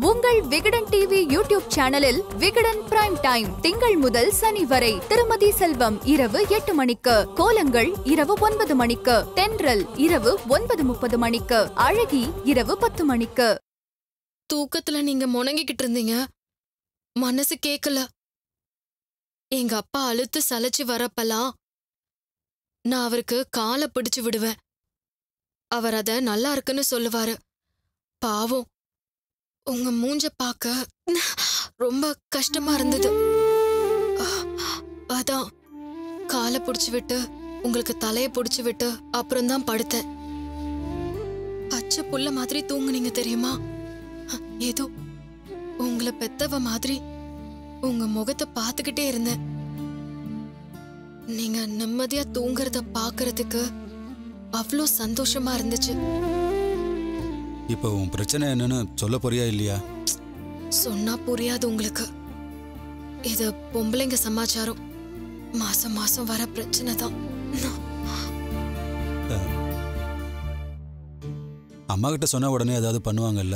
உங்கள் Vikatan TV YouTube சேனலில் Vikatan prime time திங்கள் முதல் சனி வரை திருமதி செல்வம் இரவு எட்டு மணிக்கு கோலங்கள் இரவு ஒன்பது மணிக்கு தென்றல் இரவு ஒன்பது முப்பது மணிக்கு அழகி இரவு பத்து மணிக்கு தூக்கத்துல நீங்க முணங்கிக்கிட்டு இருந்தீங்க மனசு கேக்கல எங்க அப்பா அழுத்து சலைச்சு வரப்பெல்லாம் நான் அவருக்கு காலை பிடிச்சு விடுவேன் அவர் அத நல்லா இருக்குன்னு சொல்லுவாரு பாவம் உங்க மூஞ்ச பார்க்க ரொம்ப கஷ்டமா இருந்தது அதான் காலை பிடிச்சு விட்டு உங்களுக்கு தலைய பிடிச்சு விட்டு அப்புறம்தான் படுத்தேன் பச்சை புள்ள மாதிரி தூங்குனீங்க தெரியுமா ஏதோ உங்களை பெத்தவ மாதிரி உங்க முகத்தை பார்த்துக்கிட்டே இருந்தேன் நீங்க நிம்மதியா தூங்குறத பாக்குறதுக்கு அவ்வளோ சந்தோஷமா இருந்துச்சு இப்போ உன் பிரச்சனை என்னன்னு சொல்ல போறியா இல்லையா சொன்னா புரியாது உங்களுக்கு இது பொம்பளைங்க சமாச்சாரம் மாசம் மாசம் வர பிரச்சனை தான் அம்மா கிட்ட சொன்ன உடனே ஏதாவது பண்ணுவாங்கல்ல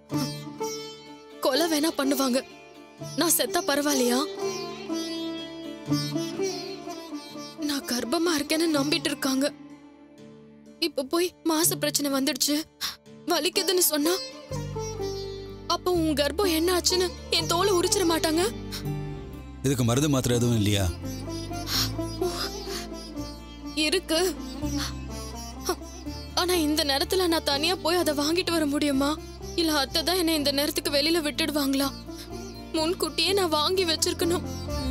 கொலை வேணா பண்ணுவாங்க நான் செத்தா பரவாயில்லையா நான் கர்ப்பமா இருக்கேன்னு நம்பிட்டு இருக்காங்க இப்ப போய் மாச பிரச்சனை வந்துடுச்சு வலிக்குதுன்னு சொன்னா அப்ப உன் கர்ப்பம் என்ன ஆச்சுன்னு என் தோலை உரிச்சிட மாட்டாங்க இதுக்கு மருந்து மாத்திரை எதுவும் இல்லையா இருக்கு ஆனா இந்த நேரத்துல நான் தனியா போய் அதை வாங்கிட்டு வர முடியுமா இல்ல அத்தை தான் என்ன இந்த நேரத்துக்கு வெளியில விட்டுடுவாங்களா முன்கூட்டியே நான் வாங்கி வச்சிருக்கணும்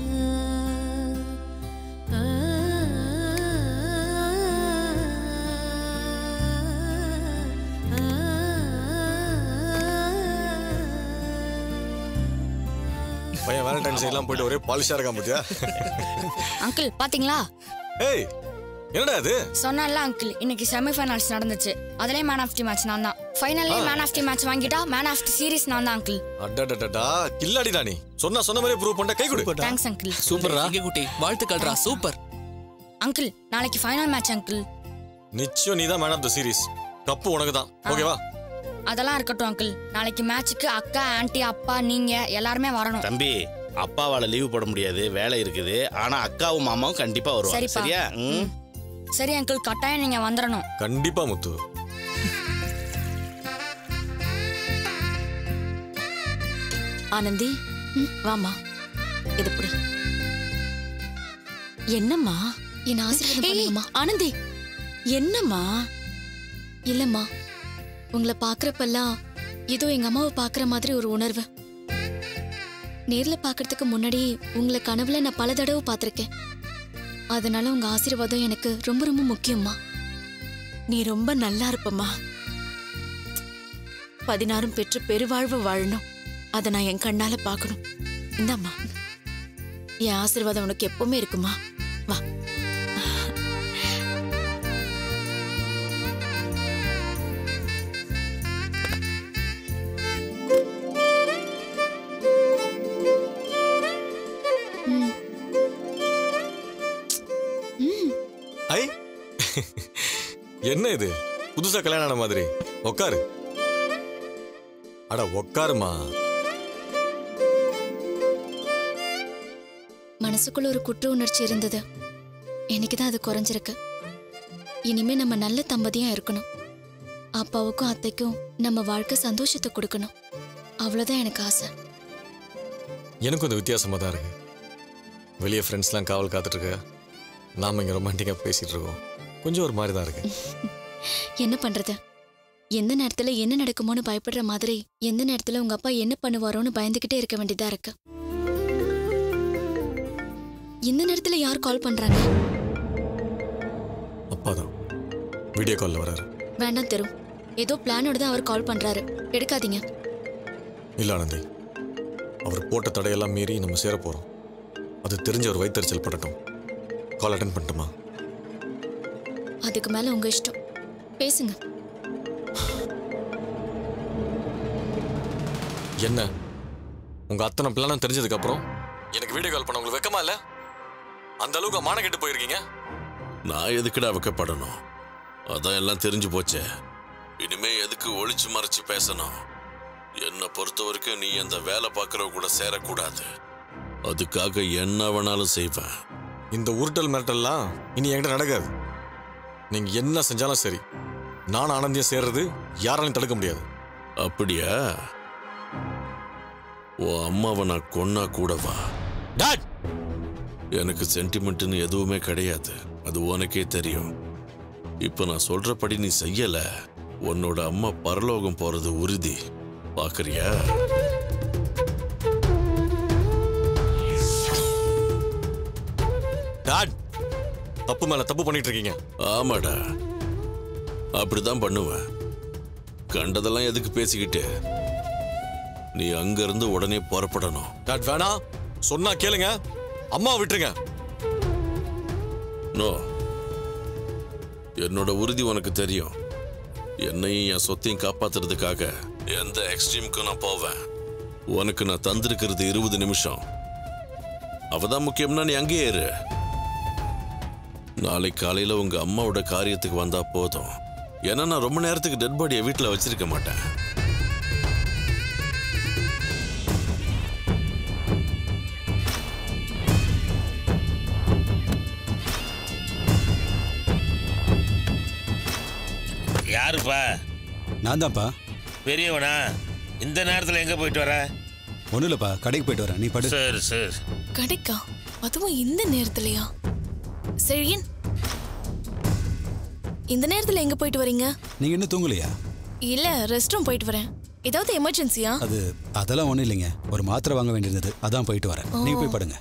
பையன் வேலண்டைன்ஸ் எல்லாம் போயிட்டு ஒரே பாலிஷா இருக்கான் பாத்தியா அங்கிள் பாத்தீங்களா ஏய் என்னடா அது சொன்னால அங்கிள் இன்னைக்கு செமிஃபைனல்ஸ் நடந்துச்சு அதுலயே மேன் ஆஃப் தி மேட்ச் நான் தான் ஃபைனல்லே மேன் ஆஃப் தி மேட்ச் வாங்கிட்டா மேன் ஆஃப் தி சீரிஸ் நான் தான் அங்கிள் அடடடடா கில்லாடிடா நீ சொன்னா சொன்ன மாதிரி ப்ரூவ் பண்ண கை கொடு தேங்க்ஸ் அங்கிள் சூப்பர்ரா குட்டி வாழ்த்துக்கள்ரா சூப்பர் அங்கிள் நாளைக்கு ஃபைனல் மேட்ச் அங்கிள் நிச்சயம் நீ தான் man of the series cup உனக்கு தான் ஓகேவா அதெல்லாம் இருக்கட்டும் அங்கிள் நாளைக்கு மேட்ச்சுக்கு அக்கா ஆன்ட்டி அப்பா நீங்க எல்லாருமே வரணும் தம்பி அப்பாவால லீவ் போட முடியாது வேலை இருக்குது ஆனா அக்காவும் மாமாவும் கண்டிப்பா வருவாங்க சரிப்பா. சரியா ம் சரி அங்கிள் கட்டாயம் நீங்க வந்துடணும் கண்டிப்பா முத்து ஆனந்தி வாமா இது புடி என்னம்மா என் ஆசீர்வாதம் ஏய், பண்ணுங்கம்மா ஆனந்தி என்னம்மா இல்லம்மா உங்களை பாக்குறப்பெல்லாம் ஏதோ எங்க அம்மாவை பாக்குற மாதிரி ஒரு உணர்வு நேர்ல பாக்குறதுக்கு முன்னாடி உங்களை கனவுல நான் பல தடவை பார்த்திருக்கேன் அதனால உங்க ஆசீர்வாதம் எனக்கு ரொம்ப ரொம்ப முக்கியம்மா நீ ரொம்ப நல்லா இருப்பம்மா பதினாறும் பெற்று பெருவாழ்வு வாழணும் அதை நான் என் கண்ணால பார்க்கணும் இந்தாம்மா என் ஆசீர்வாதம் உனக்கு எப்பவுமே இருக்குமா வா ஐ என்ன இது புதுசா கல்யாணம் ஆன மாதிரி உக்காரு அட உக்காருமா மனசுக்குள்ள ஒரு குற்ற உணர்ச்சி இருந்தது இன்னைக்கு தான் அது குறைஞ்சிருக்கு இனிமே நம்ம நல்ல தம்பதியா இருக்கணும் அப்பாவுக்கும் அத்தைக்கும் நம்ம வாழ்க்கை சந்தோஷத்தை கொடுக்கணும் அவ்வளவுதான் எனக்கு ஆசை எனக்கும் இந்த வித்தியாசமா தான் இருக்கு வெளியே ஃப்ரெண்ட்ஸ்லாம் காவல் காத்துட்டு இருக்க நாம இங்க ரொமான்டிக்கா பேசிட்டு இருக்கோம் கொஞ்சம் ஒரு மாதிரி தான் இருக்கு என்ன பண்றது எந்த நேரத்துல என்ன நடக்குமோன்னு பயப்படுற மாதிரி எந்த நேரத்துல உங்க அப்பா என்ன பண்ணுவாரோன்னு பயந்துகிட்டே இருக்க வேண்டியதா இருக்கு இந்த நேரத்துல யார் கால் பண்றாங்க அப்பா தான் வீடியோ காலில் வராரு வேண்டாம் தரும் ஏதோ பிளானோட தான் அவர் கால் பண்றாரு எடுக்காதீங்க இல்ல ஆனந்தி அவர் போட்ட தடையெல்லாம் மீறி நம்ம சேர போறோம் அது தெரிஞ்ச ஒரு வயிற்றுச்சல் படட்டும் கால் அட்டன் பண்ணட்டுமா அதுக்கு மேல உங்க இஷ்டம் பேசுங்க என்ன உங்க அத்தனை பிளானும் தெரிஞ்சதுக்கு அப்புறம் எனக்கு வீடியோ கால் பண்ண உங்களுக்கு வெக்கமா இல்ல அந்த அளவுக்கு மான கெட்டு போயிருக்கீங்க நான் எதுக்குடா வைக்கப்படணும் அதான் எல்லாம் தெரிஞ்சு போச்சே இனிமே எதுக்கு ஒளிச்சு மறைச்சு பேசணும் என்னை பொறுத்த வரைக்கும் நீ அந்த வேலை பார்க்கறவ கூட சேரக்கூடாது அதுக்காக என்ன வேணாலும் செய்வேன் இந்த உருட்டல் மிரட்டல்லாம் இனி என்கிட்ட நடக்காது நீங்க என்ன செஞ்சாலும் சரி நான் ஆனந்தியம் சேர்றது யாராலையும் தடுக்க முடியாது அப்படியா உன் அம்மாவை நான் கொன்னா கூடவா டாட் எனக்கு சென்டிமெண்ட்னு எதுவுமே கிடையாது அது உனக்கே தெரியும் இப்ப நான் சொல்றபடி நீ செய்யல உன்னோட அம்மா பரலோகம் போறது உறுதி பாக்குறியா டாட் தப்பு மேல தப்பு பண்ணிட்டு இருக்கீங்க ஆமாடா அப்படிதான் பண்ணுவேன் கண்டதெல்லாம் எதுக்கு பேசிக்கிட்டு நீ அங்கிருந்து உடனே புறப்படணும் டாட் வேணா சொன்னா கேளுங்க அம்மா விட்டுருங்க நோ என்னோட உறுதி உனக்கு தெரியும் என்னையும் என் சொத்தையும் காப்பாத்துறதுக்காக எந்த எக்ஸ்ட்ரீமுக்கும் நான் போவேன் உனக்கு நான் தந்திருக்கிறது இருபது நிமிஷம் அவதான் முக்கியம்னா நீ அங்கேயே இரு நாளை காலையில உங்க அம்மாவோட காரியத்துக்கு வந்தா போதும் ஏன்னா நான் ரொம்ப நேரத்துக்கு டெட் பாடியை வீட்டில் வச்சிருக்க மாட்டேன் யாருப்பா நான் தான்ப்பா பெரியவனா இந்த நேரத்துல எங்க போயிட்டு வர ஒன்றும் இல்லைப்பா கடைக்கு போயிட்டு வரேன் நீ படு சரி சரி கிடைக்கா அதுவும் இந்த நேரத்துலயா செழியன் இந்த நேரத்துல எங்க போயிட்டு வரீங்க நீங்கள் இன்னும் தூங்கலையா இல்ல ரெஸ்ட் ரூம் போயிட்டு வரேன் ஏதாவது எமர்ஜென்சியா அது அதெல்லாம் ஒன்றும் இல்லைங்க ஒரு மாத்திரை வாங்க வேண்டியிருந்தது அதான் போயிட்டு வரேன் நீங்கள் போய் படுங்க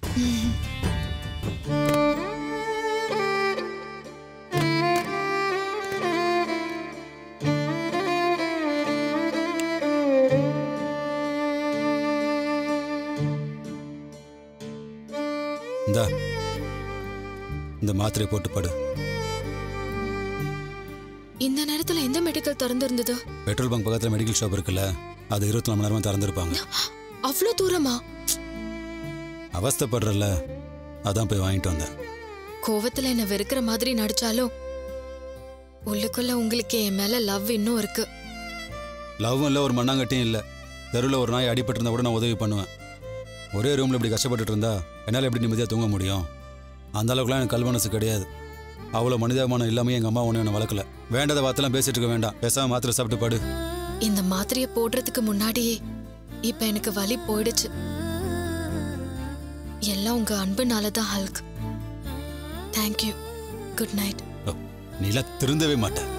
இந்தா இந்த மாத்திரையை போட்டு படு இந்த நேரத்துல எந்த மெடிக்கல் திறந்து இருந்தது பெட்ரோல் பங்க் பக்கத்தில் மெடிக்கல் ஷாப் இருக்குல்ல அது இருபத்தி நாலு மணி நேரமாக திறந்துருப்பாங்க அவ்வளோ தூரமா அவஸ்தைப்படுறல அதான் போய் வாங்கிட்டு வந்தேன் கோவத்துல என்ன வெறுக்கிற மாதிரி நடிச்சாலும் உள்ளுக்குள்ள உங்களுக்கு என் மேல லவ் இன்னும் இருக்கு லவ்வும் இல்லை ஒரு மண்ணாங்கட்டியும் இல்லை தெருவில் ஒரு நாய் அடிபட்டிருந்தா கூட நான் உதவி பண்ணுவேன் ஒரே ரூமில் இப்படி கஷ்டப்பட்டுட்டு இருந்தா என்னால் எப்படி நிம்மதியாக தூங்க முடியும் அந்த அளவுக்குலாம் எனக்கு கல் மனசு கிடையாது அவ்வளோ மனிதாபிமானம் இல்லாமல் எங்கள் அம்மா ஒன்றும் என்னை வளர்க்கல வேண்டாத வார்த்தைலாம் பேசிட்டு இருக்க வேண்டாம் பேசாம மாத்திரை சாப்பிட்டு படு இந்த மாத்திரைய போடுறதுக்கு முன்னாடியே இப்ப எனக்கு வலி போயிடுச்சு எல்லாம் உங்க அன்புனால தான் ஹல்க் தேங்க்யூ குட் நைட் ஓ, நீலாம் திருந்தவே மாட்டேன்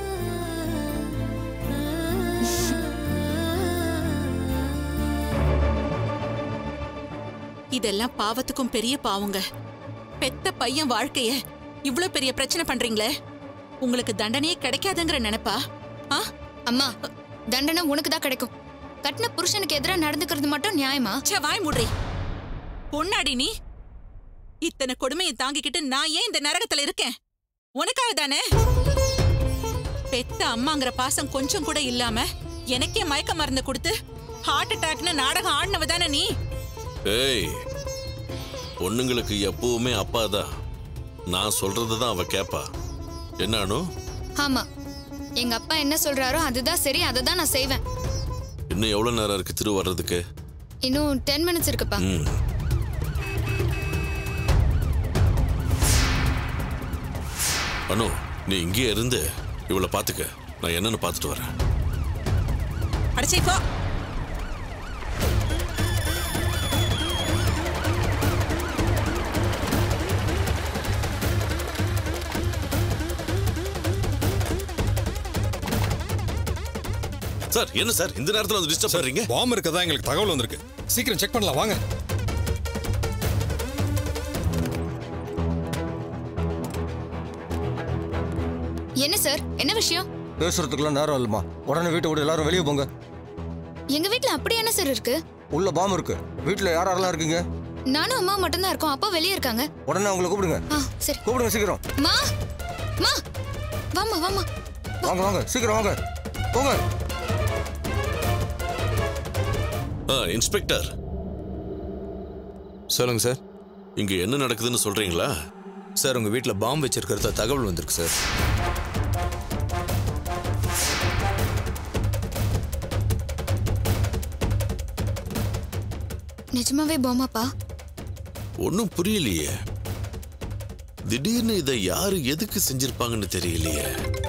இதெல்லாம் பாவத்துக்கும் பெரிய பாவங்க பெத்த பையன் வாழ்க்கைய இவ்ளோ பெரிய பிரச்சனை பண்றீங்களே உங்களுக்கு தண்டனையே கிடைக்காதுங்கிற நினைப்பா ஆ அம்மா தண்டனை உனக்கு தான் கிடைக்கும் கட்டின புருஷனுக்கு எதிராக நடந்துக்கிறது மட்டும் நியாயமா ச்சே வாய் மூடுறி பொண்ணாடி நீ இத்தனை கொடுமையை தாங்கிக்கிட்டு நான் ஏன் இந்த நரகத்துல இருக்கேன் உனக்காக தானே பெத்த அம்மாங்கிற பாசம் கொஞ்சம் கூட இல்லாம எனக்கே மயக்க மருந்து கொடுத்து ஹார்ட் அட்டாக்னு நாடகம் ஆடினவ தானே நீ ஏய் பொண்ணுங்களுக்கு எப்பவுமே அப்பா தான் நான் சொல்றது தான் அவ கேப்பா என்னானு ஆமா எங்க அப்பா என்ன சொல்றாரோ அதுதான் சரி அதை தான் நான் செய்வேன் இன்னும் எவ்வளவு நேரம் இருக்கு திரு வர்றதுக்கு இன்னும் டென் மினிட்ஸ் இருக்குப்பா ம் அனு நீ இங்கேயே இருந்து இவளை பாத்துக்க நான் என்னன்னு பார்த்துட்டு வரேன் அடிச்சே போ சார் என்ன சார் இந்த நேரத்துல வந்து டிஸ்டர்ப் பண்றீங்க பாம்பு இருக்கதா எங்களுக்கு தகவல் வந்திருக்கு சீக்கிரம் செக் பண்ணலாம் வாங்க என்ன சார் என்ன விஷயம் பேசுறதுக்குலாம் நேரம் இல்லைம்மா உடனே வீட்டை விட்டு எல்லாரும் வெளியே போங்க எங்க வீட்ல அப்படி என்ன சார் இருக்கு உள்ள பாம்பு இருக்கு வீட்டில் யார் யாரெல்லாம் இருக்கீங்க நானும் அம்மா மட்டும்தான் இருக்கோம் அப்பா வெளியே இருக்காங்க உடனே அவங்கள கூப்பிடுங்க ஆ சரி கூப்பிடுங்க சீக்கிரம் மா மா வாமா வாமா வாங்க வாங்க சீக்கிரம் வாங்க போங்க ஆ, இன்ஸ்பெக்டர் சொல்லுங்க சார் இங்க என்ன நடக்குதுன்னு சொல்றீங்களா சார் உங்க வீட்டில் பாம்பு வச்சிருக்கிறதா தகவல் வந்திருக்கு சார் நிஜமாவே பாமாப்பா ஒன்றும் புரியலையே திடீர்னு இதை யாரு எதுக்கு செஞ்சிருப்பாங்கன்னு தெரியலையே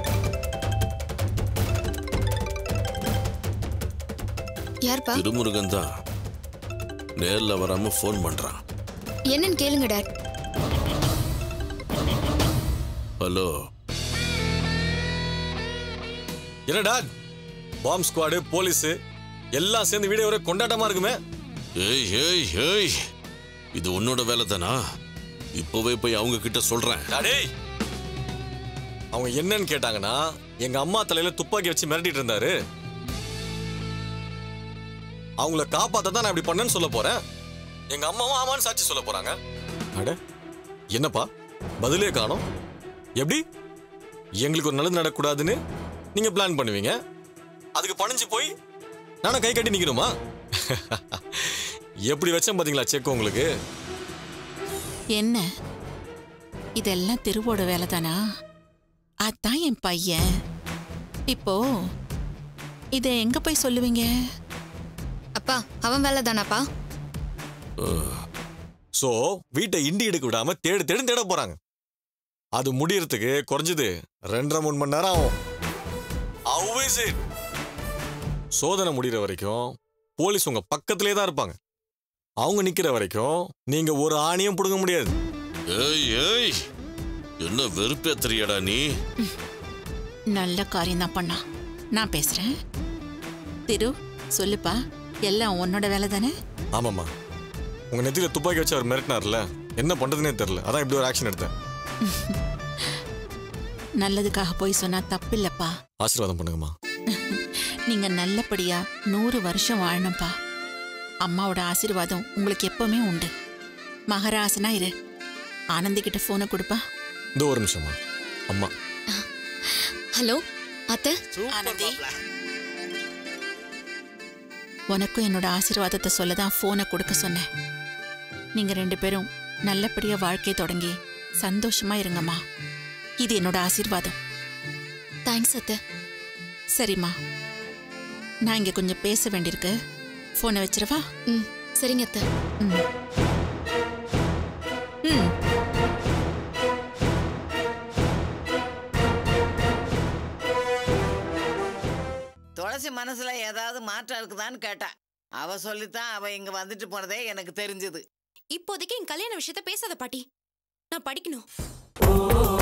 யார்ப்பா திருமுருகன் தான் நேர்ல வராம ஃபோன் பண்றான் என்னன்னு கேளுங்க டாட் ஹலோ என்னடா பாம் ஸ்குவாடு போலீஸ் எல்லாம் சேர்ந்து வீடியோ வரை கொண்டாட்டமா இருக்குமே ஏய் ஏய் ஏய் இது உன்னோட வேலை தானா இப்போவே போய் அவங்க கிட்ட சொல்றேன் டேய் அவங்க என்னன்னு கேட்டாங்கன்னா எங்க அம்மா தலையில துப்பாக்கி வச்சு மிரட்டிட்டு இருந்தாரு அவங்கள காப்பாத்த தான் நான் இப்படி பண்ணேன்னு சொல்ல போறேன் எங்க அம்மாவும் ஆமான்னு சாட்சி சொல்ல போறாங்க அட என்னப்பா பதிலே காணோம் எப்படி எங்களுக்கு ஒரு நல்லது நடக்கூடாதுன்னு நீங்க பிளான் பண்ணுவீங்க அதுக்கு பணிஞ்சு போய் நானும் கை கட்டி நிக்கணுமா எப்படி வச்சேன் பாத்தீங்களா செக் உங்களுக்கு என்ன இதெல்லாம் திருவோட வேலை தானா அதான் என் பையன் இப்போ இத எங்க போய் சொல்லுவீங்க அப்பா அவன் வேலை தானாப்பா சோ வீட்டை இண்டி எடுக்க விடாம தேடு தேடு தேட போறாங்க அது முடியறதுக்கு குறைஞ்சது ரெண்டரை மூணு மணி நேரம் ஆகும் How is it? சோதனை முடிகிற வரைக்கும் போலீஸ் உங்க பக்கத்திலே தான் இருப்பாங்க அவங்க நிக்கிற வரைக்கும் நீங்க ஒரு ஆணியும் புடுங்க முடியாது ஏய் ஏய் என்ன வெறுப்பேத்துறியடா நீ நல்ல காரியம் தான் பண்ணா நான் பேசுறேன் திரு சொல்லுப்பா எல்லாம் உன்னோட வேலை தானே ஆமாம்மா உங்க நெத்தியில துப்பாக்கி வச்சு அவர் மிரட்டினார்ல என்ன பண்றதுனே தெரியல அதான் இப்படி ஒரு ஆக்ஷன் எடுத்தேன் நல்லதுக்காக போய் சொன்னா தப்பில்லப்பா ஆசீர்வாதம் பண்ணுங்கம்மா நீங்க நல்லபடியா நூறு வருஷம் வாழணும்ப்பா அம்மாவோட ஆசீர்வாதம் உங்களுக்கு எப்பவுமே உண்டு மகராசனா இரு ஆனந்தி கிட்ட போனை கொடுப்பா இந்த ஒரு நிமிஷமா அம்மா ஹலோ அத்தை ஆனந்தி உனக்கும் என்னோட ஆசீர்வாதத்தை சொல்ல தான் போனை கொடுக்க சொன்னேன் நீங்க ரெண்டு பேரும் நல்லபடியா வாழ்க்கையை தொடங்கி சந்தோஷமா இருங்கம்மா இது என்னோட ஆசீர்வாதம் தேங்க்ஸ் அத்தை சரிம்மா நான் இங்க கொஞ்சம் பேச வேண்டியிருக்கு போனை வச்சிரவா ம் சரிங்க அத்தை ம் ம் துளசி மனசுல ஏதாவது மாற்றம் இருக்குதான்னு கேட்டா அவ சொல்லித்தான் அவ இங்க வந்துட்டு போனதே எனக்கு தெரிஞ்சது இப்போதைக்கு என் கல்யாண விஷயத்த பேசாத பாட்டி நான் படிக்கணும்